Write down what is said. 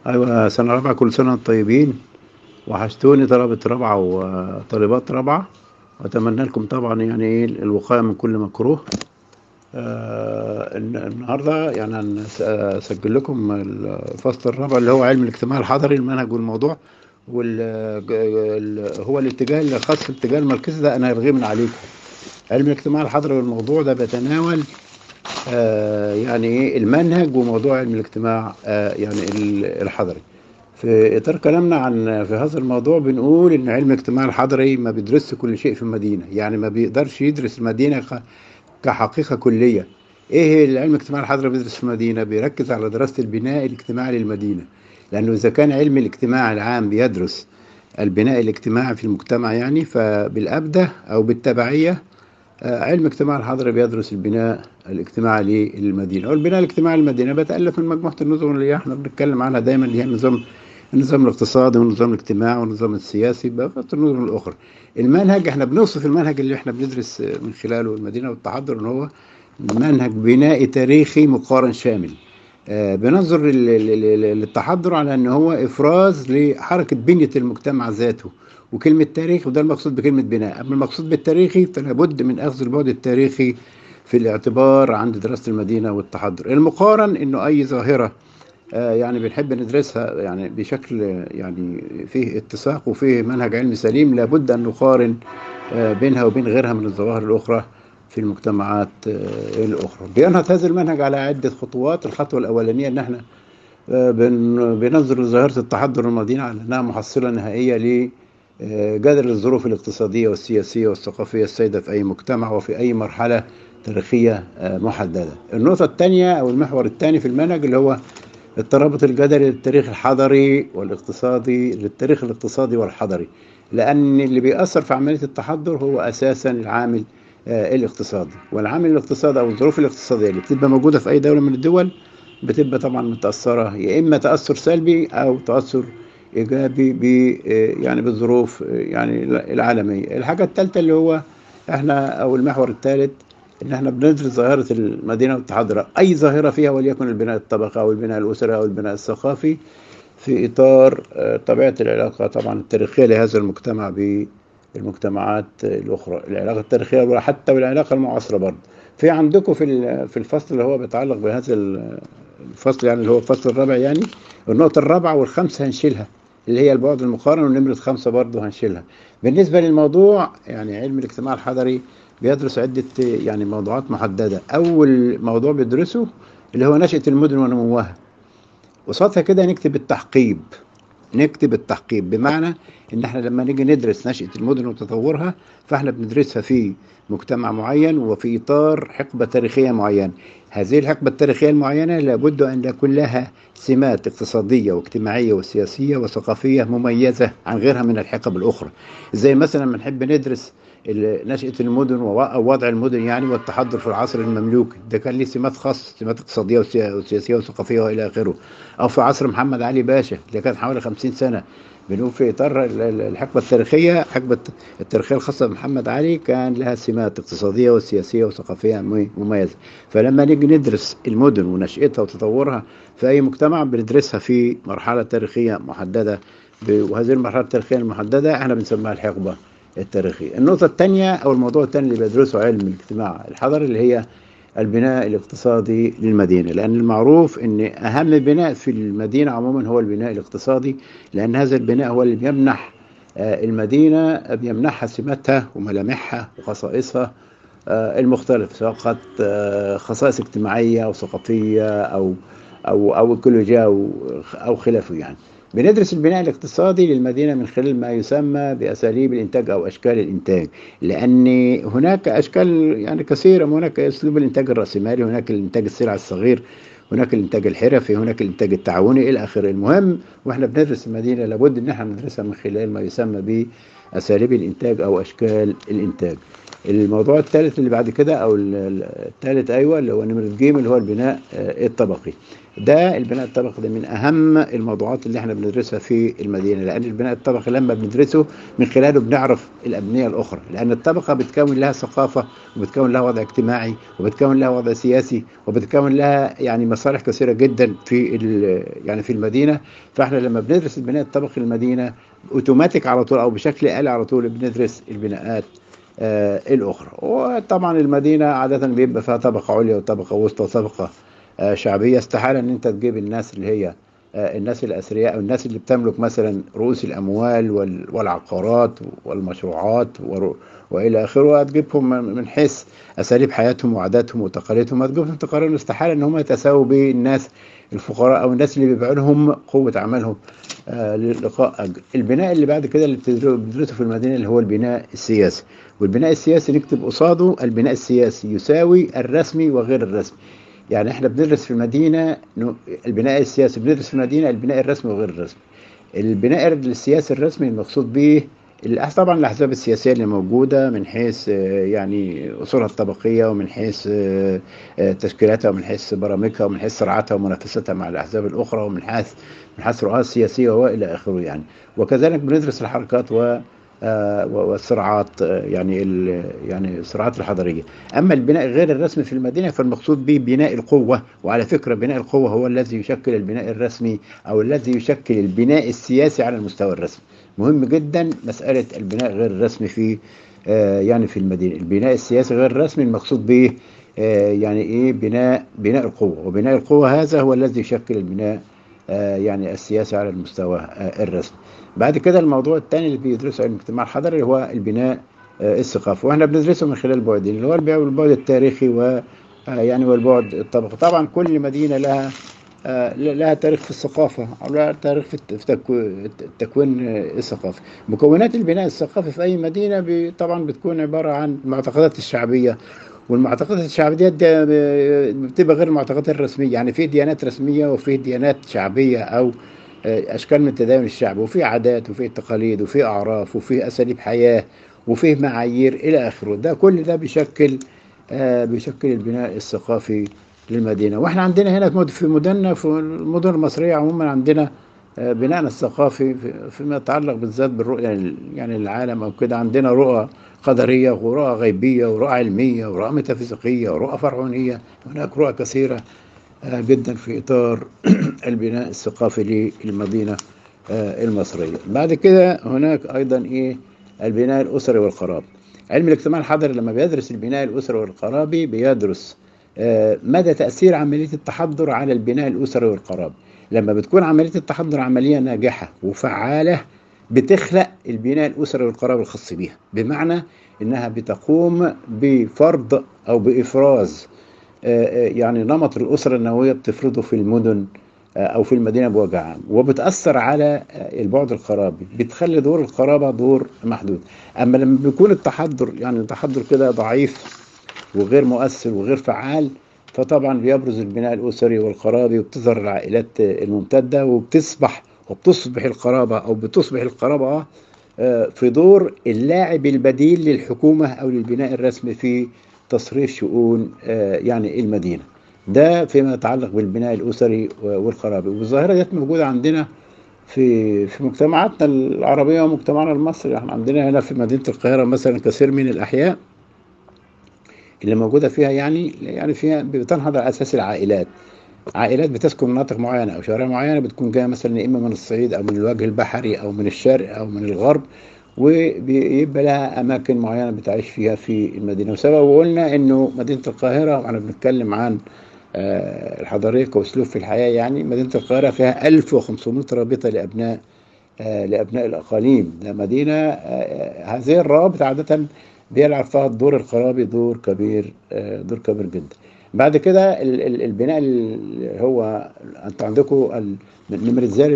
أيوة سنة رابعة كل سنة وانتم طيبين وحشتوني طلبة رابعة وطالبات رابعة وأتمنى لكم طبعا يعني إيه الوقاية من كل مكروه آه الن- النهاردة يعني هنس- أسجل لكم الفصل الرابع اللي هو علم الاجتماع الحضري المنهج والموضوع وال ال- هو الاتجاه اللي خاص الاتجاه المركزي ده أنا هلغيه من عليكم علم الاجتماع الحضري والموضوع ده بيتناول آه، يعني ايه المنهج وموضوع علم الاجتماع آه، يعني ال- الحضري في اطار كلامنا عن في هذا الموضوع بنقول ان علم الاجتماع الحضري ما بيدرسش كل شيء في المدينه يعني ما بيقدرش يدرس المدينه ك- كحقيقه كليه ايه العلم الاجتماع الحضري بيدرس في المدينه بيركز على دراسه البناء الاجتماعي للمدينه لانه اذا كان علم الاجتماع العام بيدرس البناء الاجتماعي في المجتمع يعني فبالابده او بالتبعيه آه، علم اجتماع الحضري بيدرس البناء الاجتماعي للمدينه والبناء الاجتماعي للمدينه بيتالف من مجموعه النظم اللي احنا بنتكلم عنها دايما اللي هي النظام النظام الاقتصادي والنظام الاجتماعي والنظام السياسي بقى النظم الاخرى المنهج احنا بنوصف المنهج اللي احنا بندرس آه، من خلاله المدينه والتحضر ان هو منهج بنائي تاريخي مقارن شامل آه، بننظر لل- لل- لل- للتحضر على ان هو افراز لحركه بنيه المجتمع ذاته وكلمه تاريخ وده المقصود بكلمه بناء اما المقصود بالتاريخي فلا بد من اخذ البعد التاريخي في الاعتبار عند دراسه المدينه والتحضر المقارن انه اي ظاهره آه، يعني بنحب ندرسها يعني بشكل آه، يعني فيه اتساق وفيه منهج علمي سليم لابد ان نقارن آه، بينها وبين غيرها من الظواهر الاخرى في المجتمعات آه، الاخرى بينهض هذا المنهج على عده خطوات الخطوه الاولانيه ان احنا آه، بن- بننظر لظاهره التحضر المدينه على انها محصله نهائيه ل آه، جذر الظروف الاقتصاديه والسياسيه والثقافيه السائده في اي مجتمع وفي اي مرحله تاريخيه آه، محدده. النقطه الثانيه او المحور الثاني في المنهج اللي هو الترابط الجذري للتاريخ الحضري والاقتصادي للتاريخ الاقتصادي والحضري لان اللي بيأثر في عمليه التحضر هو اساسا العامل آه، الاقتصادي والعامل الاقتصادي او الظروف الاقتصاديه اللي بتبقى موجوده في اي دوله من الدول بتبقى طبعا متاثره يا اما تاثر سلبي او تاثر ايجابي ب آه، يعني بالظروف آه، يعني العالميه الحاجه الثالثه اللي هو احنا او المحور الثالث ان احنا بندرس ظاهره المدينه والتحضر اي ظاهره فيها وليكن البناء الطبقي او البناء الاسري او البناء الثقافي في اطار آه، طبيعه العلاقه طبعا التاريخيه لهذا المجتمع بالمجتمعات الاخرى العلاقه التاريخيه وحتى والعلاقه المعاصره برضه في عندكم في ال- في الفصل اللي هو بيتعلق بهذا ال- الفصل يعني اللي هو الفصل الرابع يعني النقطه الرابعه والخامسه هنشيلها اللي هي البعد المقارن ونمره خمسه برضه هنشيلها بالنسبه للموضوع يعني علم الاجتماع الحضري بيدرس عده يعني موضوعات محدده اول موضوع بيدرسه اللي هو نشاه المدن ونموها قصادها كده نكتب التحقيب نكتب التحقيب بمعنى ان احنا لما نيجي ندرس نشأة المدن وتطورها فاحنا بندرسها في مجتمع معين وفي اطار حقبة تاريخية معينة هذه الحقبة التاريخية المعينة لابد ان يكون لها سمات اقتصادية واجتماعية وسياسية وثقافية مميزة عن غيرها من الحقب الاخرى زي مثلا لما نحب ندرس ال- نشأة المدن ووضع المدن يعني والتحضر في العصر المملوكي ده كان ليه سمات خاصة سمات اقتصادية وسيا- وسياسية وثقافية وإلى آخره أو في عصر محمد علي باشا اللي كان حوالي 50 سنة بنقول في إطار ال- ال- الحقبة التاريخية حقبة التاريخية الخاصة بمحمد علي كان لها سمات اقتصادية وسياسية وثقافية مي- مميزة فلما نيجي ندرس المدن ونشأتها وتطورها في أي مجتمع بندرسها في مرحلة تاريخية محددة ب- وهذه المرحلة التاريخية المحددة احنا بنسميها الحقبة التاريخية النقطة الثانية أو الموضوع الثاني اللي بيدرسه علم الاجتماع الحضري اللي هي البناء الاقتصادي للمدينة لأن المعروف أن أهم بناء في المدينة عموما هو البناء الاقتصادي لأن هذا البناء هو اللي بيمنح آه، المدينة بيمنحها سماتها وملامحها وخصائصها آه، المختلفة سواء كانت آه، خصائص اجتماعية أو ثقافية أو أو أو ايكولوجيا أو أو خلافه يعني. بندرس البناء الاقتصادي للمدينة من خلال ما يسمى بأساليب الإنتاج أو أشكال الإنتاج لأن هناك أشكال يعني كثيرة هناك أسلوب الإنتاج الرأسمالي هناك الإنتاج السلع الصغير هناك الإنتاج الحرفي هناك الإنتاج التعاوني إلى آخره المهم وإحنا بندرس المدينة لابد إن إحنا ندرسها من خلال ما يسمى بأساليب الإنتاج أو أشكال الإنتاج الموضوع الثالث اللي بعد كده او ال- ال- الثالث ايوه اللي هو نمره ج اللي هو البناء آه، الطبقي ده البناء الطبقي ده من اهم الموضوعات اللي احنا بندرسها في المدينه لان البناء الطبقي لما بندرسه من خلاله بنعرف الابنيه الاخرى لان الطبقه بتكون لها ثقافه وبتكون لها وضع اجتماعي وبتكون لها وضع سياسي وبتكون لها يعني مصالح كثيره جدا في يعني في المدينه فاحنا لما بندرس البناء الطبقي للمدينه اوتوماتيك على طول او بشكل آلي على طول بندرس البناءات آه الاخرى وطبعا المدينه عاده بيبقى فيها طبقه عليا وطبقه وسطى وطبقه آه شعبيه استحاله ان انت تجيب الناس اللي هي آه الناس الاثرياء او الناس اللي بتملك مثلا رؤوس الاموال والعقارات والمشروعات والى اخره هتجيبهم من حيث اساليب حياتهم وعاداتهم وتقاليدهم هتجيبهم تقارن استحاله ان هم يتساووا بالناس الفقراء او الناس اللي بيبيعوا لهم قوه عملهم آه للقاء اجر. البناء اللي بعد كده اللي بتدرسه في المدينه اللي هو البناء السياسي والبناء السياسي نكتب قصاده البناء السياسي يساوي الرسمي وغير الرسمي يعني احنا بندرس في المدينه البناء السياسي بندرس في المدينه البناء الرسمي وغير الرسمي البناء السياسي الرسمي المقصود به طبعا الاحزاب السياسيه اللي موجوده من حيث يعني اصولها الطبقيه ومن حيث تشكيلاتها ومن حيث برامجها ومن حيث صراعاتها ومنافستها مع الاحزاب الاخرى ومن حيث من حيث رؤاها السياسيه والى اخره يعني وكذلك بندرس الحركات و والصراعات يعني يعني الصراعات الحضاريه اما البناء غير الرسمي في المدينه فالمقصود به بناء القوه وعلى فكره بناء القوه هو الذي يشكل البناء الرسمي او الذي يشكل البناء السياسي على المستوى الرسمي مهم جدا مساله البناء غير الرسمي في آه يعني في المدينه البناء السياسي غير الرسمي المقصود به آه يعني ايه بناء بناء القوه وبناء القوه هذا هو الذي يشكل البناء آه يعني السياسي على المستوى الرسمي بعد كده الموضوع الثاني اللي بيدرسه علم الاجتماع الحضري هو البناء الثقافي واحنا بندرسه من خلال بعدين اللي هو البعد التاريخي و يعني والبعد الطبقي طبعا كل مدينه لها لها تاريخ في الثقافه او لها تاريخ في التكوين الثقافي مكونات البناء الثقافي في اي مدينه طبعا بتكون عباره عن المعتقدات الشعبيه والمعتقدات الشعبيه دي بتبقى غير المعتقدات الرسميه يعني في ديانات رسميه وفي ديانات شعبيه او اشكال من التدين الشعبي وفي عادات وفي تقاليد وفي اعراف وفي اساليب حياه وفي معايير الى اخره ده كل ده بيشكل آه بيشكل البناء الثقافي للمدينه واحنا عندنا هنا في مدننا في المدن المصريه عموما عندنا آه بناءنا الثقافي فيما يتعلق بالذات بالرؤيه يعني العالم او كده عندنا رؤى قدريه ورؤى غيبيه ورؤى علميه ورؤى ميتافيزيقيه ورؤى فرعونيه هناك رؤى كثيره جدا في اطار البناء الثقافي للمدينه المصريه. بعد كده هناك ايضا ايه البناء الاسري والقرابي. علم الاجتماع الحضري لما بيدرس البناء الاسري والقرابي بيدرس مدى تاثير عمليه التحضر على البناء الاسري والقرابي. لما بتكون عمليه التحضر عمليه ناجحه وفعاله بتخلق البناء الاسري والقرابي الخاص بيها، بمعنى انها بتقوم بفرض او بافراز يعني نمط الأسرة النووية بتفرضه في المدن أو في المدينة بوجه عام وبتأثر على البعد القرابي بتخلي دور القرابة دور محدود أما لما بيكون التحضر يعني التحضر كده ضعيف وغير مؤثر وغير فعال فطبعا بيبرز البناء الأسري والقرابي وبتظهر العائلات الممتدة وبتصبح وبتصبح القرابة أو بتصبح القرابة في دور اللاعب البديل للحكومة أو للبناء الرسمي في تصريف شؤون يعني المدينة ده فيما يتعلق بالبناء الأسري والقرابي والظاهرة ديت موجودة عندنا في في مجتمعاتنا العربية ومجتمعنا المصري احنا عندنا هنا في مدينة القاهرة مثلا كثير من الأحياء اللي موجودة فيها يعني يعني فيها بتنهض على أساس العائلات عائلات بتسكن مناطق معينة أو شوارع معينة بتكون جاية مثلا إما من الصعيد أو من الوجه البحري أو من الشرق أو من الغرب وبيبقى لها اماكن معينه بتعيش فيها في المدينه وسبب وقلنا انه مدينه القاهره واحنا بنتكلم عن الحضاريه كاسلوب في الحياه يعني مدينه القاهره فيها 1500 رابطه لابناء لابناء الاقاليم ده مدينه هذه الروابط عاده بيلعب فيها الدور القرابي دور كبير دور كبير جدا بعد كده البناء اللي هو انت عندكم نمره